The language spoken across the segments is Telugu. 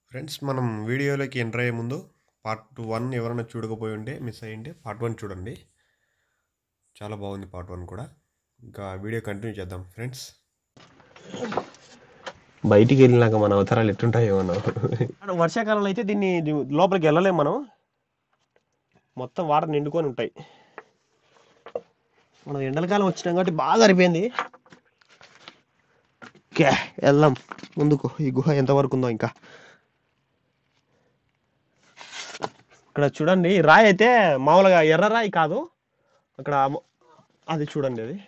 ఫ్రెండ్స్ మనం వీడియోలోకి ఎంటర్ అయ్యే ముందు పార్ట్ వన్ ఎవరైనా చూడకపోయి ఉంటే మిస్ అయ్యి ఉంటే పార్ట్ వన్ చూడండి చాలా బాగుంది పార్ట్ వన్ కూడా ఇంకా వీడియో కంటిన్యూ చేద్దాం ఫ్రెండ్స్ బయటికి వెళ్ళినాక మన అవతారాలు ఎట్టుంటాయో మనం వర్షాకాలంలో అయితే దీన్ని ది- లోపలికి వెళ్ళలేం మనం మొత్తం వాటర్ నిండుకొని ఉంటాయి మనం ఎండలకాలం వచ్చినాం కాబట్టి బాగా అరిపోయింది ఓకే వెళ్దాం ముందుకు ఈ గుహ ఎంతవరకు ఉందో ఇంకా ఇక్కడ చూడండి ఈ రాయి అయితే మామూలుగా ఎర్ర రాయి కాదు అక్కడ మ- అది చూడండి అది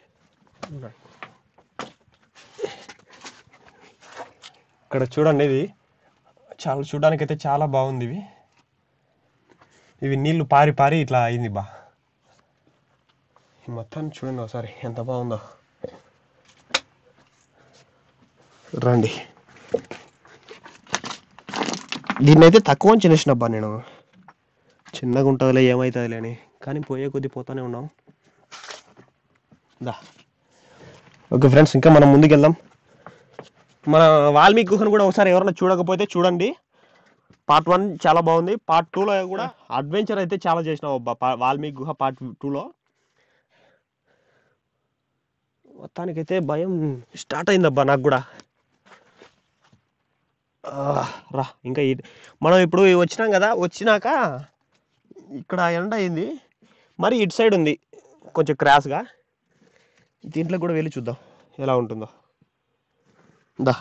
ఇక్కడ చూడండి ఇది చాలా చూడడానికి అయితే చాలా బాగుంది ఇవి ఇవి నీళ్లు పారి పారి ఇట్లా అయింది బా ఈ మొత్తాన్ని చూడండి ఒకసారి ఎంత బాగుందో రండి దీన్ని అయితే తక్కువ చిన్న అబ్బా నేను చిన్నగా ఉంటుందిలే ఏమవుతుందిలే అని కానీ పోయే కొద్దీ పోతానే ఉన్నాం దా ఓకే ఫ్రెండ్స్ ఇంకా మనం ముందుకు వెళ్దాం మన వాల్మీకి గుహను కూడా ఒకసారి ఎవరైనా చూడకపోతే చూడండి పార్ట్ వన్ చాలా బాగుంది పార్ట్ టూలో కూడా అడ్వెంచర్ అయితే చాలా చేసినావు అబ్బా పా- వాల్మీకి గుహ పార్ట్ టూలో మొత్తానికైతే భయం స్టార్ట్ అయిందబ్బా నాకు కూడా ఆ, రా ఇంకా ఈ- మనం ఇప్పుడు వచ్చినాం కదా వచ్చినాక ఇక్కడ ఎండ అయింది మరి ఇటు సైడ్ ఉంది కొంచెం క్రాస్గా దీంట్లో కూడా వెళ్ళి చూద్దాం ఎలా ఉంటుందో దా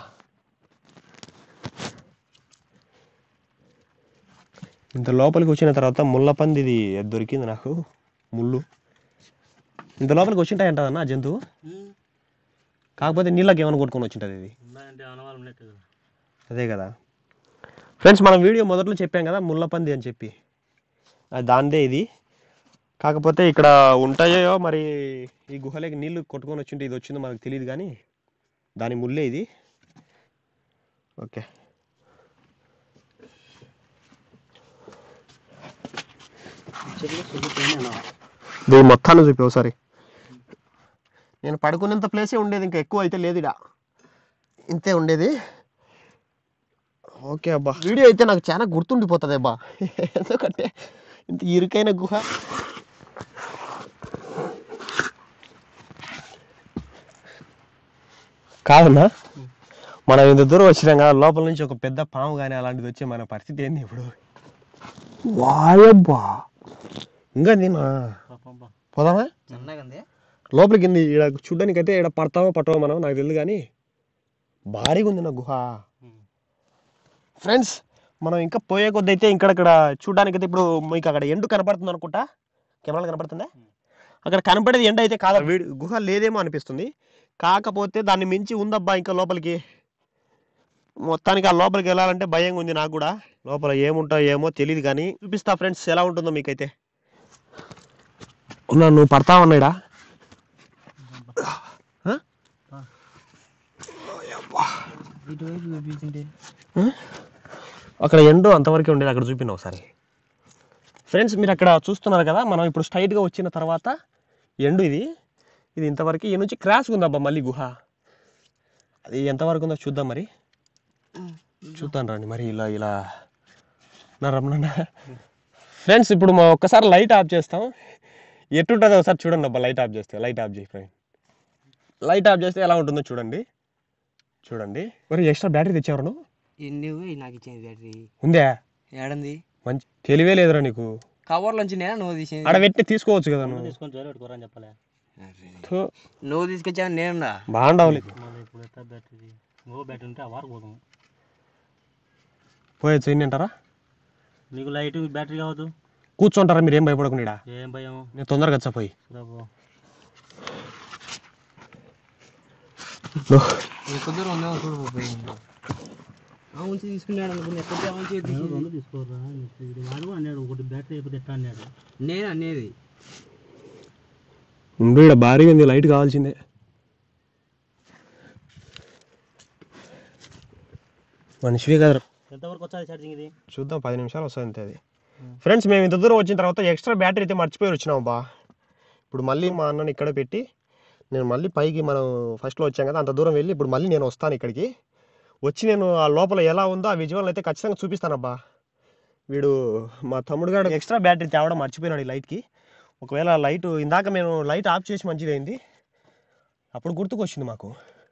ఇంత లోపలికి వచ్చిన తర్వాత ముళ్ళ పంది ఇది దొరికింది నాకు ముళ్ళు ఇంత లోపలికి వచ్చింటాయంటదన్న ఆ జంతువు కాకపోతే నీళ్ళకి ఏమైనా కొట్టుకొని వచ్చింటది ఇది ఉన్నాయంటే ఆనవాళ్ళు ఉన్నట్టు కదా అదే కదా ఫ్రెండ్స్ మనం వీడియో మొదట్లో చెప్పాం కదా ముళ్ళ పంది అని చెప్పి అది దాందే ఇది కాకపోతే ఇక్కడ ఉంటాయో మరి ఈ గుహలోకి నీళ్లు కొట్టుకొని వచ్చింటే ఇది వచ్చిందో మనకు తెలియదు కానీ దాని ముల్లే ఇది ఓకే దీని మొత్తాన్ని చూపి ఒకసారి నేను పడుకునేంత ప్లేసే ఉండేది ఇంకా ఎక్కువ అయితే లేదు ఇడా ఇంతే ఉండేది ఓకే అబ్బా వీడియో అయితే నాకు చాలా గుర్తుండిపోతుంది అబ్బా ఎందుకంటే ఇంత ఇరుకైన గుహ కాదన్నా మనం ఇంత దూరం వచ్చినాం కదా లోపల నుంచి ఒక పెద్ద పాము కానీ అలాంటిది వచ్చే మన పరిస్థితి ఏంది ఇప్పుడు వాయబ్బా ఇంకా దీనా పాపం పోదామా చిన్నగా ఉంది లోపలికి ఇంది ఈడ చూడ్డానికి అయితే ఇక్కడ పడతామో పట్టమో మనం నాకు తెలియదు కానీ భారీగా ఉంది నా గుహ ఫ్రెండ్స్ మనం ఇంకా పోయే కొద్ది అయితే ఇక్కడక్కడ చూడడానికి అయితే ఇప్పుడు మీకు అక్కడ ఎండు కనపడుతుంది అనుకుంటా కెమెరాలు కనపడుతుందా అక్కడ కనపడేది ఎండ అయితే కాదు వీడి గుహ లేదేమో అనిపిస్తుంది కాకపోతే దాన్ని మించి ఉందబ్బా ఇంకా లోపలికి మొత్తానికి ఆ లోపలికి వెళ్ళాలంటే భయంగా ఉంది నాకు కూడా లోపల ఏముంటాయో ఏమో తెలియదు కానీ చూపిస్తా ఫ్రెండ్స్ ఎలా ఉంటుందో మీకైతే ఉన్నా నువ్వు పడతా ఉన్నాడా ఇటువైపు చూపించింటే అక్కడ ఎండు అంతవరకే ఉండేది అక్కడ చూపిన ఒకసారి ఫ్రెండ్స్ మీరు అక్కడ చూస్తున్నారు కదా మనం ఇప్పుడు స్ట్రైట్గా వచ్చిన తర్వాత ఎండు ఇది ఇది ఇంతవరకు ఈ నుంచి క్రాస్గా ఉందబ్బా మళ్ళీ గుహ అది ఎంతవరకు ఉందో చూద్దాం మరి చూద్దాం రండి మరి ఇలా ఇలా నా రమణ ఫ్రెండ్స్ ఇప్పుడు మా ఒక్కసారి లైట్ ఆఫ్ చేస్తాం ఎట్టుంటుందో ఒకసారి చూడండి అబ్బా లైట్ ఆఫ్ చేస్తే లైట్ ఆఫ్ చేయి ఫ్రెండ్ లైట్ ఆఫ్ చేస్తే ఎలా ఉంటుందో చూడండి చూడండి మరి ఎక్స్ట్రా బ్యాటరీ తెచ్చారు నువ్వు నువ్వు నాకు ఇచ్చింది బ్యాటరీ ఉందే ఏడంది మంచి తెలివే లేదురా నీకు కవర్ నుంచి నేను నువ్వు తీసింది ఆడ పెట్టి తీసుకోవచ్చు కదా నువ్వు తీసుకొని జోలు పెట్టుకోరని చెప్పలే థు, నువ్వు తీసుకొచ్చావు నేను బాగుండవులే ఇప్పుడు ఎట్లా బ్యాటరీ నువ్వు బ్యాటరీ ఉంటే ఆ వారు పోదాం పోయొచ్చు ఎన్ని అంటారా నీకు లైట్ బ్యాటరీ కావద్దు కూర్చుంటారా మీరు ఏం భయపడకుండా ఏం భయం నేను తొందరగా వచ్చా పోయి ఎంత దూరం ఉందో చూడు పోయి ఆ ఉంచి తీసుకున్నాడు అనుకుని ఎక్కడ ఉంచి రెండు తీసుకోరా వాడు అన్నాడు ఒకటి బ్యాటరీ అయిపోతే ఎట్లా అన్నాడు నేను అనేది ఉండు ఇక్కడ భారీగా ఉంది లైట్ కావాల్సిందే మనిషివే కదరా ఎంతవరకు వచ్చాది ఛార్జింగ్ ఇది చూద్దాం పది నిమిషాలు వస్తుంది అంతే అది ఫ్రెండ్స్ మేము ఇంత దూరం వచ్చిన తర్వాత ఎక్స్ట్రా బ్యాటరీ అయితే మర్చిపోయి వచ్చినాం బా ఇప్పుడు మళ్ళీ మా అన్నని ఇక్కడ పెట్టి నేను మళ్ళీ పైకి మనం ఫస్ట్లో వచ్చాం కదా అంత దూరం వెళ్ళి ఇప్పుడు మళ్ళీ నేను వస్తాను ఇక్కడికి వచ్చి నేను ఆ లోపల ఎలా ఉందో ఆ విజువల్ అయితే ఖచ్చితంగా చూపిస్తానబ్బా వీడు మా తమ్ముడు గారు ఎక్స్ట్రా బ్యాటరీ తేవడం మర్చిపోయినాడు ఈ లైట్కి ఒకవేళ లైట్ ఇందాక మేము లైట్ ఆఫ్ చేసి మంచిదైంది అప్పుడు గుర్తుకొచ్చింది మాకు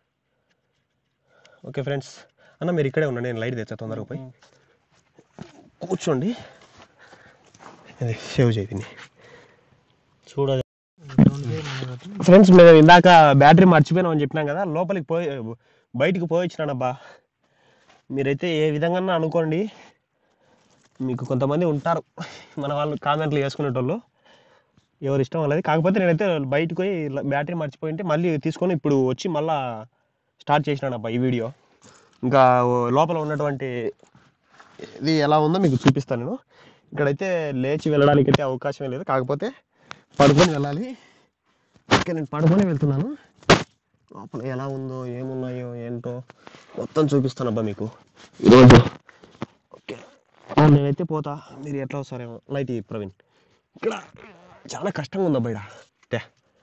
ఓకే ఫ్రెండ్స్ అన్న మీరు ఇక్కడే ఉండండి నేను లైట్ తెచ్చా తొందరగా పోయి కూర్చోండి ఇది సేవ్ చేయి దీన్ని చూడాలి ఫ్రెండ్స్ మేము ఇందాక బ్యాటరీ మర్చిపోయినాం అని చెప్పినాం కదా లోపలికి పోయి బయటికి పోయి వచ్చినానబ్బా మీరైతే ఏ విధంగా అనుకోండి మీకు కొంతమంది ఉంటారు మన వాళ్ళు కామెంట్లు వేసుకునేటోళ్ళు ఎవరి ఇష్టం వాళ్ళది కాకపోతే నేనైతే బయటకు పోయి బ్యాటరీ మర్చిపోయింటే మళ్ళీ తీసుకొని ఇప్పుడు వచ్చి మళ్ళా స్టార్ట్ చేసినానబ్బా ఈ వీడియో ఇంకా ఓ లోపల ఉన్నటువంటి ఇది ఎలా ఉందో మీకు చూపిస్తాను నేను ఇక్కడైతే లేచి వెళ్ళడానికి అయితే అవకాశం లేదు కాకపోతే పడుకొని వెళ్ళాలి ఓకే నేను పడుకొని వెళ్తున్నాను లోపల ఎలా ఉందో ఏమున్నాయో ఏంటో మొత్తం చూపిస్తాను అబ్బా మీకు ఈరోజు ఓకే ఆ, నేనైతే పోతా మీరు ఎట్లా వస్తారేమో లైట్ ఇయ్యి ప్రవీణ్ ఇక్కడ చాలా కష్టంగా ఉందా బయట టే.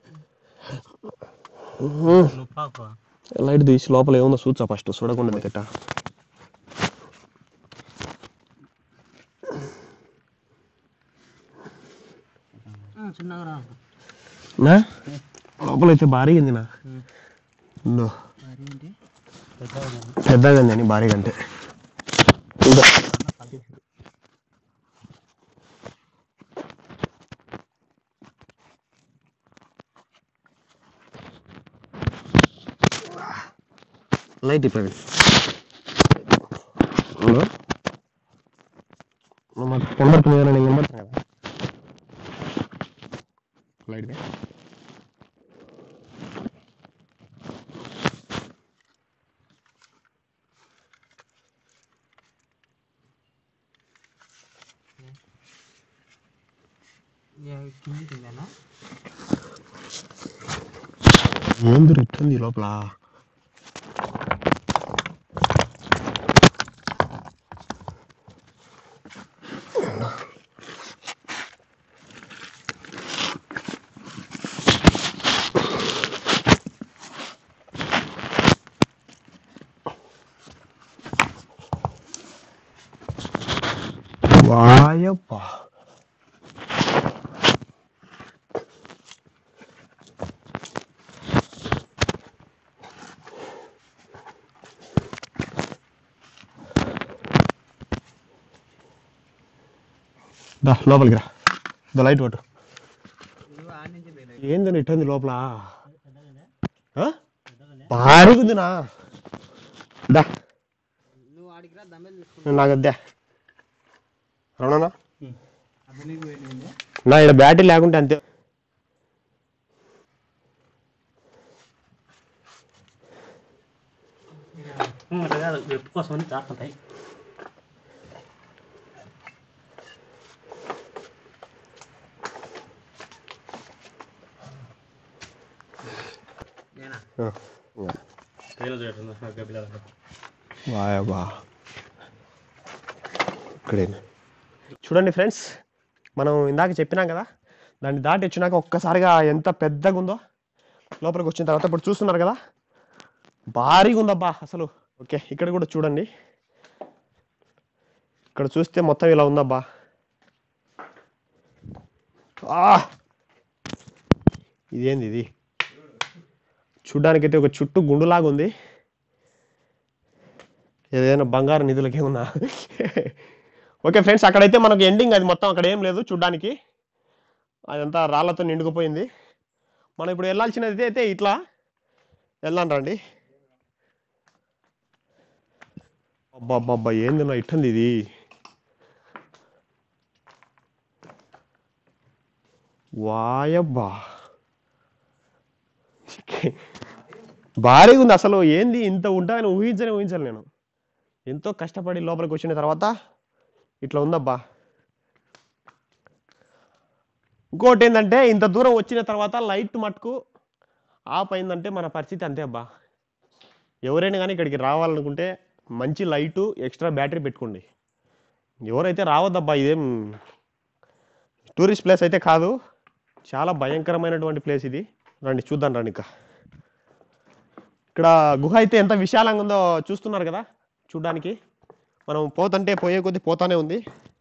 ఉహు. పాకు లైట్ తీసి లోపల ఏముందో చూచా ఫస్ట్ చూడకుండా గట్ట చిన్నగా రా నా లోపల అయితే భారీగా ఉంది నా ఉందో. ఏంటి పెద్దగా పెద్దగా ఉంది అని భారీగా అంటే ఉందో. లైట్ ఇప్పుడు మాకు కనబడుతుంది కదా నేను కనబడుతున్నా కదా లైట్ కింది తిందానా ఏంది రెట్టుంది లోపల వాయప్పా దా లోపలికి రా దా లైట్ కొట్టు ఏందని ఇట్టుంది లోపల ఆ? భారీగా ఉంది నా దా నువ్వు ఆడికి రా దమ్మేలు తీసుకుని నేను నాకు వద్దా అవునా అతనికి పోయింది నా ఇక్కడ బ్యాటరీ లేకుంటే అంతే అట్లా కాదు వెప్పు కోసం అని చాటుతాయి నేనా ఆ. ట్రైలర్ చూడండి గబ్బిలాగా వాయబ్బా ఇక్కడే చూడండి ఫ్రెండ్స్ మనం ఇందాక చెప్పినాం కదా దాన్ని దాటి వచ్చినాక ఒక్కసారిగా ఎంత పెద్దగా ఉందో లోపలికి వచ్చిన తర్వాత ఇప్పుడు చూస్తున్నారు కదా భారీగా ఉందబ్బా అసలు ఓకే ఇక్కడ కూడా చూడండి ఇక్కడ చూస్తే మొత్తం ఇలా ఉందబ్బా ఆ! ఇదేంది ఇది చూడ్డానికైతే ఒక చుట్టూ గుండులాగా ఉంది ఏదైనా బంగారు నిధులకే ఉన్నా ఓకే ఫ్రెండ్స్ అక్కడైతే మనకు ఎండింగ్ అది మొత్తం అక్కడ ఏం లేదు చూడ్డానికి అదంతా రాళ్లతో నిండుకుపోయింది మనం ఇప్పుడు వెళ్ళాల్సినది అయితే ఇట్లా వెళ్ళాను రండి అబ్బా అబ్బా అబ్బా ఏంది నా ఇట్టుంది ఇది వాయబ్బా భారీగా ఉంది అసలు ఏంది ఇంత ఉంటాయని ఊహించని ఊహించాలి నేను ఎంతో కష్టపడి లోపలికి వచ్చిన తర్వాత ఇట్లా ఉందబ్బా ఇంకోటి ఏంటంటే ఇంత దూరం వచ్చిన తర్వాత లైట్ మట్టుకు ఆఫ్ అయిందంటే మన పరిస్థితి అంతే అబ్బా ఎవరైనా కానీ ఇక్కడికి రావాలనుకుంటే మంచి లైటు ఎక్స్ట్రా బ్యాటరీ పెట్టుకోండి ఎవరైతే రావద్దబ్బా ఇదేం టూరిస్ట్ ప్లేస్ అయితే కాదు చాలా భయంకరమైనటువంటి ప్లేస్ ఇది రండి చూద్దాం రండి ఇంకా ఇక్కడ గుహ అయితే ఎంత విశాలంగా ఉందో చూస్తున్నారు కదా చూడ్డానికి మనం పోతంటే పోయే కొద్దీ పోతానే ఉంది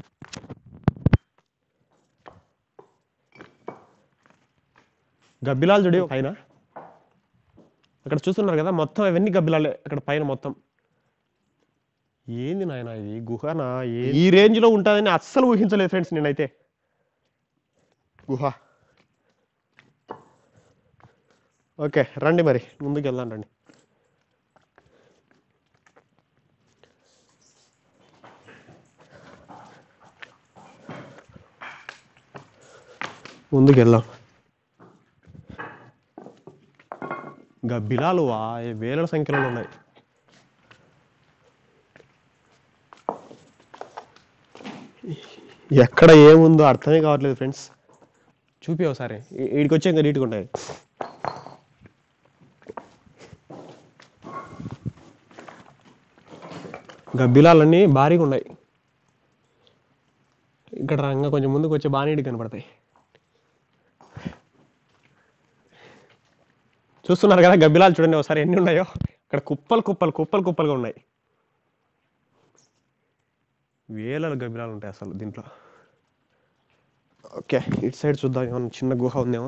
గబ్బిలాలు చూడి పైన అక్కడ చూస్తున్నారు కదా మొత్తం అవన్నీ గబ్బిలాలే అక్కడ పైన మొత్తం ఏంది నాయన ఇది గుహనా ఏ- ఈ రేంజ్ లో ఉంటుందని అస్సలు ఊహించలేదు ఫ్రెండ్స్ నేనైతే గుహ ఓకే రండి మరి ముందుకు వెళ్దాం రండి ముందుకు వెళ్దాం గబ్బిలాలు వా వేల సంఖ్యలో ఉన్నాయి ఎక్కడ ఏముందో అర్థమే కావట్లేదు ఫ్రెండ్స్ చూపి ఒకసారి ఈ- ఈడికి వచ్చే ఇంకా నీట్గా ఉంటాయి గబ్బిలాలన్నీ భారీగా ఉన్నాయి ఇక్కడ రంగా కొంచెం ముందుకు వచ్చే బాగా నీట్గా కనపడతాయి చూస్తున్నారు కదా గబ్బిలాలు చూడండి ఒకసారి ఎన్ని ఉన్నాయో ఇక్కడ కుప్పలు కుప్పలు కుప్పలు కుప్పలుగా ఉన్నాయి వేల గబ్బిలాలు ఉంటాయి అసలు దీంట్లో ఓకే ఇటు సైడ్ చూద్దాం ఏమన్నా చిన్న గుహ ఉందేమో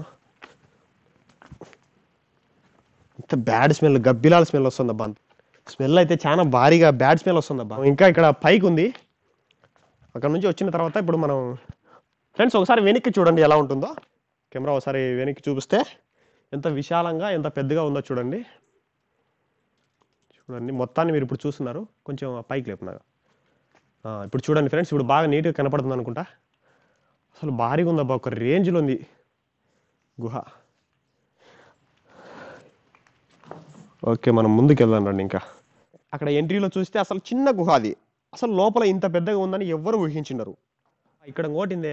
ఇంత బ్యాడ్ స్మెల్ గబ్బిలాల స్మెల్ వస్తుందబ్బా స్మెల్ అయితే చాలా భారీగా బ్యాడ్ స్మెల్ వస్తుందబ్బా ఇంకా ఇక్కడ పైకి ఉంది అక్కడ నుంచి వచ్చిన తర్వాత ఇప్పుడు మనం ఫ్రెండ్స్ ఒకసారి వెనక్కి చూడండి ఎలా ఉంటుందో కెమెరా ఒకసారి వెనక్కి చూపిస్తే ఎంత విశాలంగా ఎంత పెద్దగా ఉందో చూడండి చూడండి మొత్తాన్ని మీరు ఇప్పుడు చూస్తున్నారు కొంచెం పైకి లేపున్నారు ఆ, ఇప్పుడు చూడండి ఫ్రెండ్స్ ఇప్పుడు బాగా నీట్గా కనపడుతుంది అనుకుంటా అసలు భారీగా ఉందబ్బా ఒక రేంజ్లో ఉంది గుహ ఓకే మనం ముందుకు వెళ్దాం రండి ఇంకా అక్కడ ఎంట్రీలో చూస్తే అసలు చిన్న గుహ అది అసలు లోపల ఇంత పెద్దగా ఉందని ఎవ్వరు ఊహించినారు ఇక్కడ ఇంకోటిందే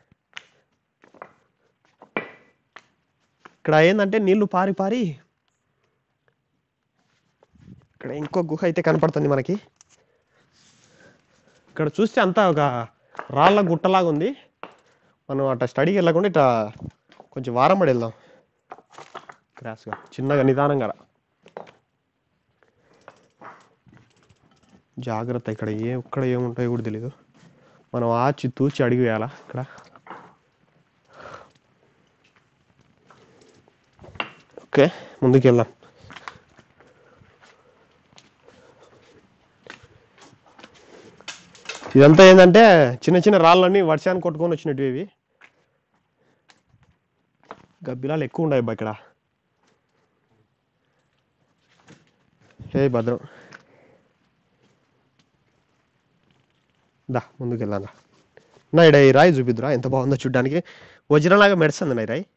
ఇక్కడ ఏంటంటే నీళ్లు పారి పారి ఇక్కడ ఇంకో గుహ అయితే కనపడుతుంది మనకి ఇక్కడ చూస్తే అంతా ఒక రాళ్ళ గుట్టలాగా ఉంది మనం అట్లా స్టడీకి వెళ్ళకుండా ఇట్లా కొంచెం వారం పడి వెళ్దాం క్రాస్గా చిన్నగా నిదానంగా రా. జాగ్రత్త ఇక్కడ ఏ ఇక్కడ ఏముంటాయో కూడా తెలీదు మనం ఆచి తూచి అడిగి వేయాలా ఇక్కడ ఓకే ముందుకు వెళ్దాం ఇదంతా ఏంటంటే చిన్న చిన్న రాళ్ళన్నీ వర్షాన్ని కొట్టుకొని వచ్చినట్టు ఇవి గబ్బిలాలు ఎక్కువ ఉన్నాయి అబ్బా ఇక్కడ హే భద్రం దా ముందుకు వెళ్దాం నా ఇడ ఈ రాయి చూపిద్దురా ఎంత బాగుందో చూడడానికి వజ్రంలాగా మెరుస్తుంది నా ఈ రాయి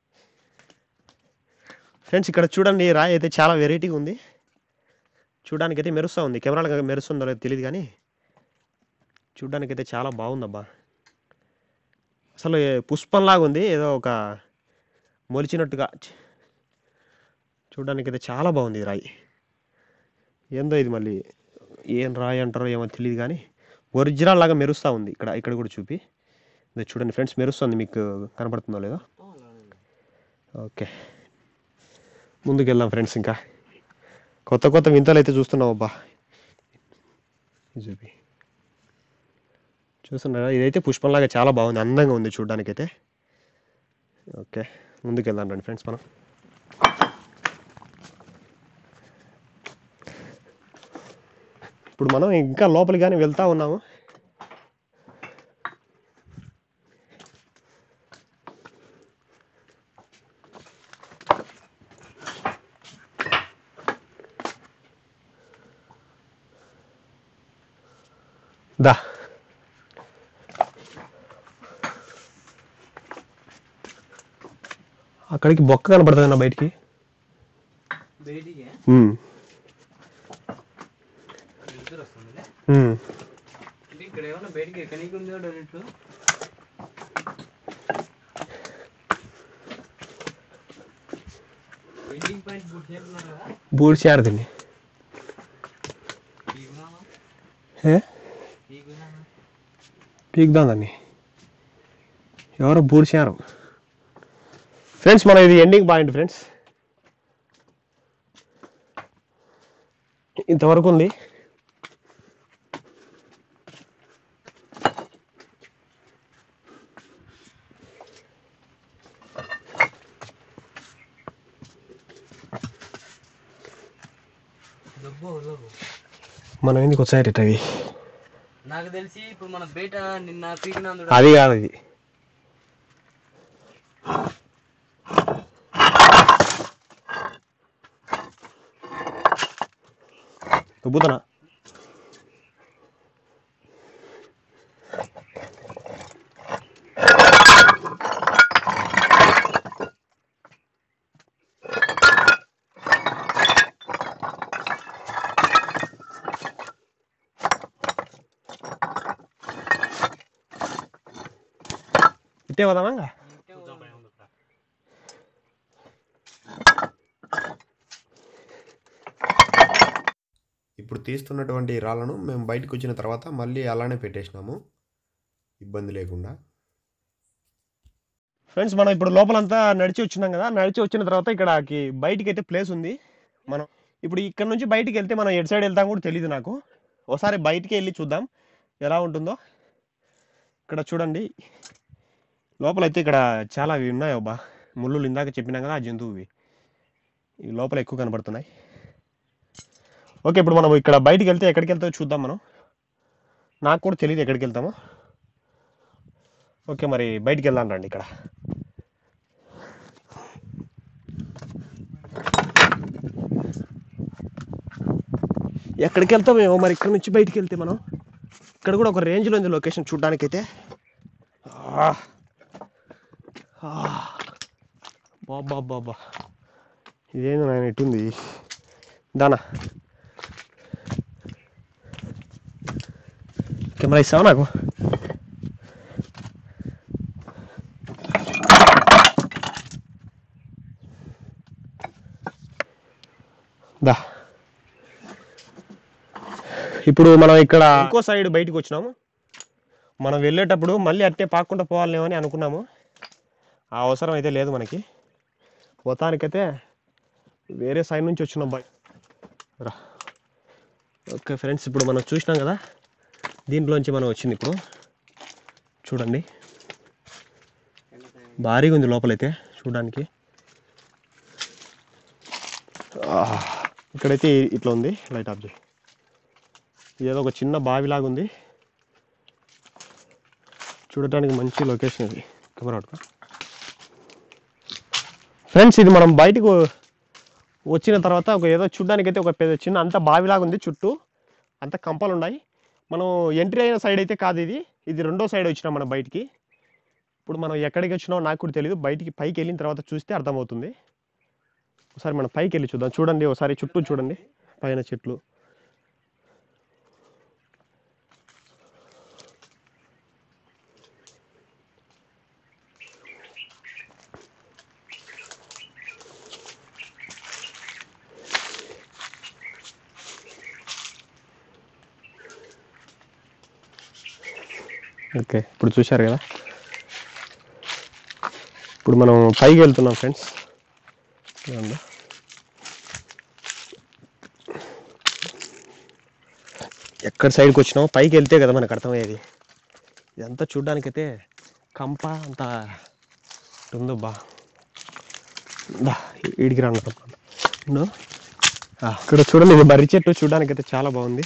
ఫ్రెండ్స్ ఇక్కడ చూడండి ఈ రాయి అయితే చాలా వెరైటీగా ఉంది చూడడానికి అయితే మెరుస్తూ ఉంది కెమెరాలో మెరుస్తుందో లేదో తెలియదు కానీ చూడ్డానికి అయితే చాలా బాగుందబ్బా అసలు ఏ పుష్పంలాగా ఉంది ఏదో ఒక మొలిచినట్టుగా ఛ్. చూడ్డానికి అయితే చాలా బాగుంది ఈ రాయి ఏందో ఇది మళ్ళీ ఏం రాయి అంటారో ఏమో తెలియదు కానీ ఒరిజినల్ లాగా మెరుస్తూ ఉంది ఇక్కడ ఇక్కడ కూడా చూపి ఇది చూడండి ఫ్రెండ్స్ మెరుస్తుంది మీకు కనపడుతుందో లేదో ఓకే ముందుకు వెళ్దాం ఫ్రెండ్స్ ఇంకా కొత్త కొత్త వింతలు అయితే చూస్తున్నాం అబ్బా ఇది చూపి చూస్తున్నారా ఇదైతే పుష్పంలాగా చాలా బాగుంది అందంగా ఉంది చూడడానికైతే ఓకే ముందుకు వెళ్దాం రండి ఫ్రెండ్స్ మనం ఇప్పుడు మనం ఇంకా లోపలికి కానీ వెళ్తా ఉన్నాము దా అక్కడికి బొక్క కనపడుతుంది నా బయటికి బయటికి ఉమ్, నిద్ర వస్తుందిలే ఉమ్. అంటే ఇక్కడ ఏమన్నా బయటికి కనీకి ఉందో డైరెక్ట్ ఎండింగ్ పాయింట్ గుడ్ చేస్తున్నారు కదా బూడి చేరదండి పీకునామా ఏ పీకునామా పీకుదాం దాన్ని ఎవరో బూడి చేరం ఫ్రెండ్స్ మన ఇది ఎండింగ్ పాయింట్ ఫ్రెండ్స్ ఇంతవరకు ఉంది మనం ఎందుకు వచ్చాయి రేట్ అవి నాకు తెలిసి ఇప్పుడు మన బయట నిన్న పీకినందుడు అది కాదు అది రుబ్బుతానా ఇట్టే పోదామా ఇంకా? ఇప్పుడు తీస్తున్నటువంటి రాళ్ళను మేము బయటకు వచ్చిన తర్వాత మళ్ళీ అలానే పెట్టేసినాము ఇబ్బంది లేకుండా ఫ్రెండ్స్ మనం ఇప్పుడు లోపలంతా నడిచి వచ్చినాం కదా నడిచి వచ్చిన తర్వాత ఇక్కడకి బయటికి అయితే ప్లేస్ ఉంది మనం ఇప్పుడు ఇక్కడ నుంచి బయటికి వెళ్తే మనం ఎటు సైడ్ వెళ్తాం కూడా తెలియదు నాకు ఒకసారి బయటికి వెళ్ళి చూద్దాం ఎలా ఉంటుందో ఇక్కడ చూడండి లోపలైతే ఇక్కడ చాలా ఇవి ఉన్నాయి అబ్బా ముళ్ళు ఇందాక చెప్పినాం కదా ఆ జంతువువి ఈ లోపల ఎక్కువ కనబడుతున్నాయి ఓకే ఇప్పుడు మనం ఇక్కడ బయటికి వెళ్తే ఎక్కడికి వెళ్తామో చూద్దాం మనం నాకు కూడా తెలియదు ఎక్కడికి వెళ్తామో ఓకే మరి బయటికి వెళ్దాం రండి ఇక్కడ ఎక్కడికి వెళ్తామేమో మరి ఇక్కడ నుంచి బయటికి వెళ్తే మనం ఇక్కడ కూడా ఒక రేంజ్లో ఉంది లొకేషన్ చూడడానికి అయితే బాబా బాబా ఇదేంది నాయన ఎటుంది దానా కెమెరా ఇస్తావా నాకు దా ఇప్పుడు మనం ఇక్కడ ఇంకో సైడ్ బయటకు వచ్చినాము మనం వెళ్ళేటప్పుడు మళ్ళీ అట్టే పాక్కుండా పోవాలేమని అనుకున్నాము ఆ అవసరం అయితే లేదు మనకి మొత్తానికైతే వేరే సైడ్ నుంచి వచ్చినాం బై రా ఓకే ఫ్రెండ్స్ ఇప్పుడు మనం చూసినాం కదా దీంట్లోంచి మనం వచ్చింది ఇప్పుడు చూడండి భారీగా ఉంది లోపలైతే చూడడానికి ఆహ్. ఇక్కడైతే ఇట్లా ఉంది లైట్ ఆఫ్ చేయి ఏదో ఒక చిన్న బావిలాగా ఉంది చూడటానికి మంచి లొకేషన్ ఇది కెమెరా పట్టుకో ఫ్రెండ్స్ ఇది మనం బయటకు వచ్చిన తర్వాత ఒక ఏదో చూడడానికి అయితే ఒక పెద్ద చిన్న అంత బావిలాగా ఉంది చుట్టూ అంత కంపలు ఉన్నాయి మనం ఎంట్రీ అయిన సైడ్ అయితే కాదు ఇది ఇది రెండో సైడ్ వచ్చినాం మనం బయటికి ఇప్పుడు మనం ఎక్కడికి వచ్చినామో నాకు కూడా తెలియదు బయటికి పైకి వెళ్ళిన తర్వాత చూస్తే అర్థమవుతుంది ఒకసారి మనం పైకి వెళ్ళి చూద్దాం చూడండి ఒకసారి చుట్టూ చూడండి పైన చెట్లు ఓకే ఇప్పుడు చూశారు కదా ఇప్పుడు మనం పైకి వెళ్తున్నాం ఫ్రెండ్స్ చూడండి ఎక్కడ సైడ్కి వచ్చినామో పైకి వెళ్తే కదా మనకు అర్థమయ్యేది ఇదంతా చూడ్డానికైతే కంప అంత ఉందో బా దా ఈడికి రాను ఇన్నో? ఆ, ఇక్కడ చూడండి ఇది మర్రి చెట్టు చూడడానికైతే చాలా బాగుంది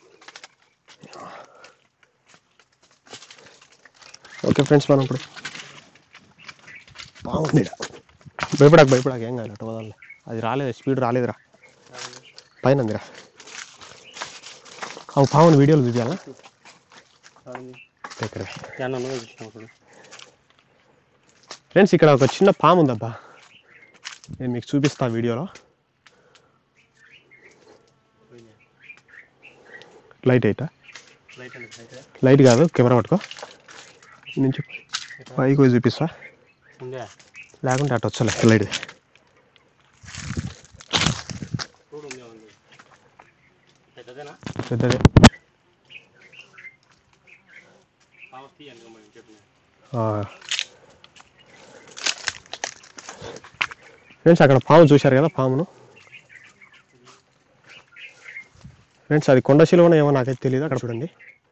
ఓకే ఫ్రెండ్స్ మనం ఇప్పుడు బాగుంది ఈడ. భయపడక భయపడక ఏం కాదు అటు వదలలే అది రాలేదు స్పీడ్ రాలేదురా పైన ఉందిరా అవు పావుని వీడియోలు చూపించాలా ఇక్కడ ఫ్రెండ్స్ ఇక్కడ ఒక చిన్న పాము ఉందబ్బా నేను మీకు చూపిస్తా వీడియోలో లైట్ అయిటా లైట్ కాదు కెమెరా పట్టుకో ఈ నుంచి పైకి పోయి చూపిస్తా లేకుంటే అటు వచ్చలే లైట్ పెద్దదే ఫ్రెండ్స్ అక్కడ పాము చూశారు కదా పామును ఫ్రెండ్స్ అది కొండ శిలువన ఏమో నాకైతే తెలియదు అక్కడ చూడండి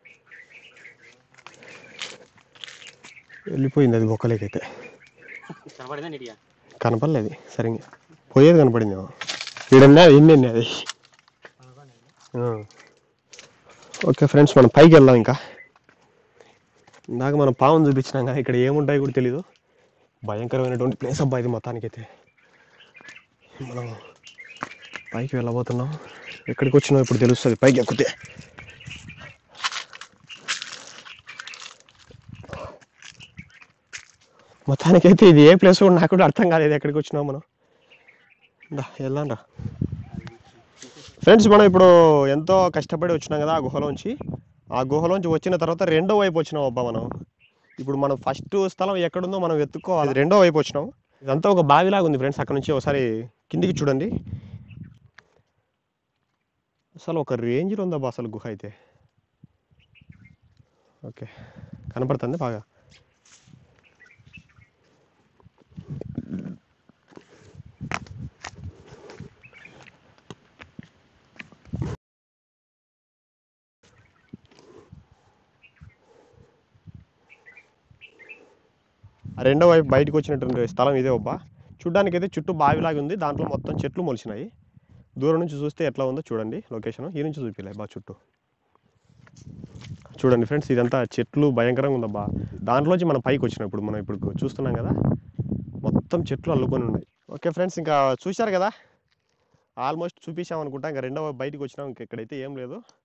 వెళ్ళిపోయింది అది బొక్కలేకైతే కనపడిందా నీటిగా కనపడలేదు సరిగ్గా పోయేది కనపడింది ఏమో ఈడన్నా ఎన్ని అది ఆ. ఓకే ఫ్రెండ్స్ మనం పైకి వెళ్దాం ఇంకా ఇందాక మనం పావును చూపించినాం కానీ ఇక్కడ ఏముంటాయి కూడా తెలీదు భయంకరమైనటువంటి ప్లేస్ అబ్బా ఇది మొత్తానికైతే మనం పైకి వెళ్ళబోతున్నాం ఎక్కడికి వచ్చినాం ఇప్పుడు తెలుస్తుంది పైకి ఎక్కితే మొత్తానికైతే ఇది ఏ ప్లేస్ కూడా నాకు కూడా అర్థం కాలేదు ఎక్కడికి వచ్చినాం మనం దా వెళ్దాం రా ఫ్రెండ్స్ మనం ఇప్పుడు ఎంతో కష్టపడి వచ్చినాం కదా ఆ గుహలోంచి ఆ గుహలోంచి వచ్చిన తర్వాత రెండో వైపు వచ్చినాం అబ్బా మనం ఇప్పుడు మనం ఫస్ట్ స్థలం ఎక్కడుందో మనం వెతుక్కోవాలి రెండో వైపు వచ్చినాం ఇదంతా ఒక బావిలాగా ఉంది ఫ్రెండ్స్ అక్కడ నుంచి ఒకసారి కిందికి చూడండి అసలు ఒక రేంజ్లో ఉందబ్బా అసలు గుహ అయితే ఓకే కనపడుతుంది బాగా ఆ రెండో వైపు బయటకు వచ్చినటువంటి స్థలం ఇదే ఒబ్బా చూడ్డానికి అయితే చుట్టూ బావిలాగా ఉంది దాంట్లో మొత్తం చెట్లు మొలిచినాయి దూరం నుంచి చూస్తే ఎట్లా ఉందో చూడండి లొకేషన్ ఈ నుంచి చూపిలే బా చుట్టూ చూడండి ఫ్రెండ్స్ ఇదంతా చెట్లు భయంకరంగా ఉందబ్బా దాంట్లోంచి మనం పైకి వచ్చినాం ఇప్పుడు మనం ఇప్పుడు చూస్తున్నాం కదా మొత్తం చెట్లు అల్లుకొని ఉన్నాయి ఓకే ఫ్రెండ్స్ ఇంకా చూశారు కదా ఆల్మోస్ట్ చూపించాం అనుకుంటా ఇంకా రెండో వైపు బయటకు వచ్చినాం ఇంకా ఇక్కడైతే ఏం లేదు